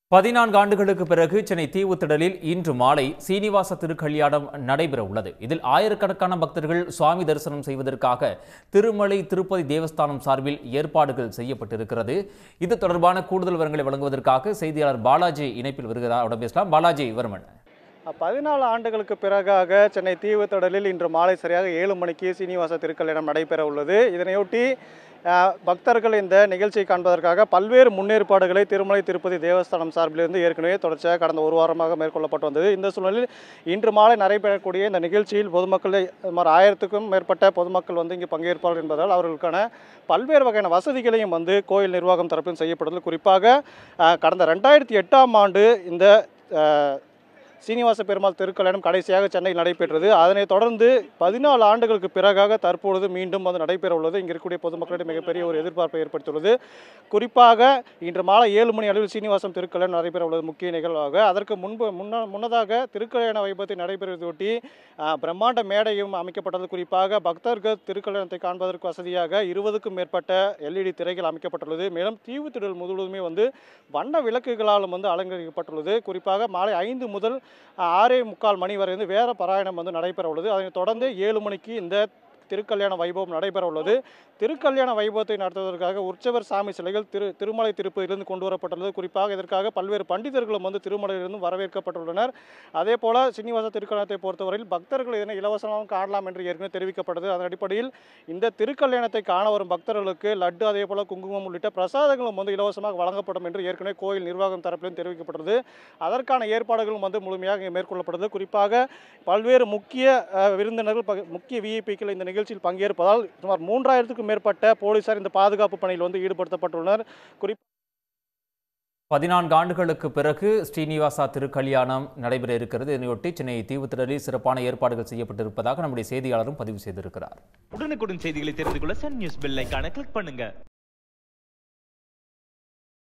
பதினான்கு ஆண்டுகளுக்கு பிறகு சென்னை தீவுத்திடலில் இன்று மாலை சீனிவாச திருக்கல்யாணம் நடைபெற உள்ளது இதில் ஆயிரக்கணக்கான பக்தர்கள் சுவாமி தரிசனம் செய்வதற்காக திருமலை திருப்பதி தேவஸ்தானம் சார்பில் ஏற்பாடுகள் செய்யப்பட்டிருக்கிறது இது தொடர்பான கூடுதல் விவரங்களை வழங்குவதற்காக செய்தியாளர் பாலாஜி இணைப்பில் வருகிறார் அவரிடம் பேசலாம் பாலாஜி வர்மன் பதினாலு ஆண்டுகளுக்கு பிறகாக சென்னை தீவுத்திடலில் இன்று மாலை சரியாக ஏழு மணிக்கு சீனிவாச திருக்கல்யாணம் நடைபெற உள்ளது இதனையொட்டி அஹ், பக்தர்கள் இந்த நிகழ்ச்சியை காண்பதற்காக பல்வேறு முன்னேற்பாடுகளை திருமலை திருப்பதி தேவஸ்தானம் சார்பிலிருந்து ஏற்கனவே தொடர்ச்சியாக கடந்த ஒரு வாரமாக மேற்கொள்ளப்பட்டு வந்தது இந்த சூழலில் இன்று மாலை நடைபெறக்கூடிய இந்த நிகழ்ச்சியில் பொதுமக்களை சுமார் ஆயிரத்துக்கும் மேற்பட்ட பொதுமக்கள் வந்து இங்கு பங்கேற்பார்கள் என்பதால் அவர்களுக்கான பல்வேறு வகையான வசதிகளையும் வந்து கோயில் நிர்வாகம் தரப்பில் செய்யப்பட்டது குறிப்பாக அஹ், கடந்த ரெண்டாயிரத்தி எட்டாம் ஆண்டு இந்த அஹ், சீனிவாச பெருமாள் திருக்கல்யாணம் கடைசியாக சென்னையில் நடைபெற்றது அதனைத் தொடர்ந்து பதினாலு ஆண்டுகளுக்கு பிறகாக தற்பொழுது மீண்டும் வந்து நடைபெற உள்ளது இங்கே இருக்கக்கூடிய பொதுமக்களிடம் மிகப்பெரிய ஒரு எதிர்பார்ப்பை ஏற்படுத்தியுள்ளது குறிப்பாக இன்று மாலை ஏழு மணி அளவில் சீனிவாசம் திருக்கல்யாணம் நடைபெற உள்ளது முக்கிய நிகழ்வாக அதற்கு முன்பு முன்ன முன்னதாக திருக்கல்யாண வைபவத்தை நடைபெறுவதையொட்டி ஆஹ், பிரம்மாண்ட மேடையும் அமைக்கப்பட்டது குறிப்பாக பக்தர்கள் திருக்கல்யாணத்தை காண்பதற்கு வசதியாக இருபதுக்கும் மேற்பட்ட எல்இடி திரைகள் அமைக்கப்பட்டுள்ளது மேலும் தீவுத்திடல் முழுவதுமே வந்து வண்ண விளக்குகளாலும் வந்து அலங்கரிக்கப்பட்டுள்ளது குறிப்பாக மாலை ஐந்து முதல் ஆஹ், ஆறே முக்கால் மணி வரை வந்து வேற பாராயணம் வந்து நடைபெற உள்ளது அதனைத் தொடர்ந்து ஏழு மணிக்கு இந்த திருக்கல்யாண வைபவம் நடைபெற உள்ளது திருக்கல்யாண வைபவத்தை நடத்துவதற்காக உற்சவர் சாமி சிலைகள் திரு திருமலை திருப்பதியிலிருந்து கொண்டு வரப்பட்டுள்ளது குறிப்பாக இதற்காக பல்வேறு பண்டிதர்களும் வந்து திருமலையிலிருந்து வரவேற்கப்பட்டுள்ளனர் அதே போல சீனிவாச திருக்கல்யாணத்தை பொறுத்தவரையில் பக்தர்கள் இதனை இலவசமாக காணலாம் என்று ஏற்கனவே தெரிவிக்கப்பட்டது அதன் அடிப்படையில் இந்த திருக்கல்யாணத்தை காண வரும் பக்தர்களுக்கு லட்டு அதே போல குங்குமம் உள்ளிட்ட பிரசாதங்களும் வந்து இலவசமாக வழங்கப்படும் என்று ஏற்கனவே கோயில் நிர்வாகம் தரப்பிலும் தெரிவிக்கப்பட்டது அதற்கான ஏற்பாடுகளும் வந்து முழுமையாக இங்கே மேற்கொள்ளப்பட்டது குறிப்பாக பல்வேறு முக்கிய அஹ், விருந்தினர்கள் பக- முக்கிய விஐபிக்கள் இந்த நிகழ்ச்சியில் பங்கேற்பதால் சுமார் மூன்றாயிரத்துக்கும் மேற்பட்ட போலீசார் இந்த பாதுகாப்பு பணியில் வந்து ஈடுபடுத்தப்பட்டுள்ளனர் குறிப்பாக பதினான்கு ஆண்டுகளுக்கு பிறகு ஸ்ரீனிவாசா திருக்கல்யாணம் நடைபெற இருக்கிறது இதனையொட்டி சென்னை தீவுத்திடலில் சிறப்பான ஏற்பாடுகள் செய்யப்பட்டிருப்பதாக நம்முடைய செய்தியாளரும் பதிவு செய்திருக்கிறார் உடனுக்குடன் செய்திகளை தெரிந்து கொள்ள சன் நியூஸ் பெல் ஐகானை கிளிக் பண்ணுங்க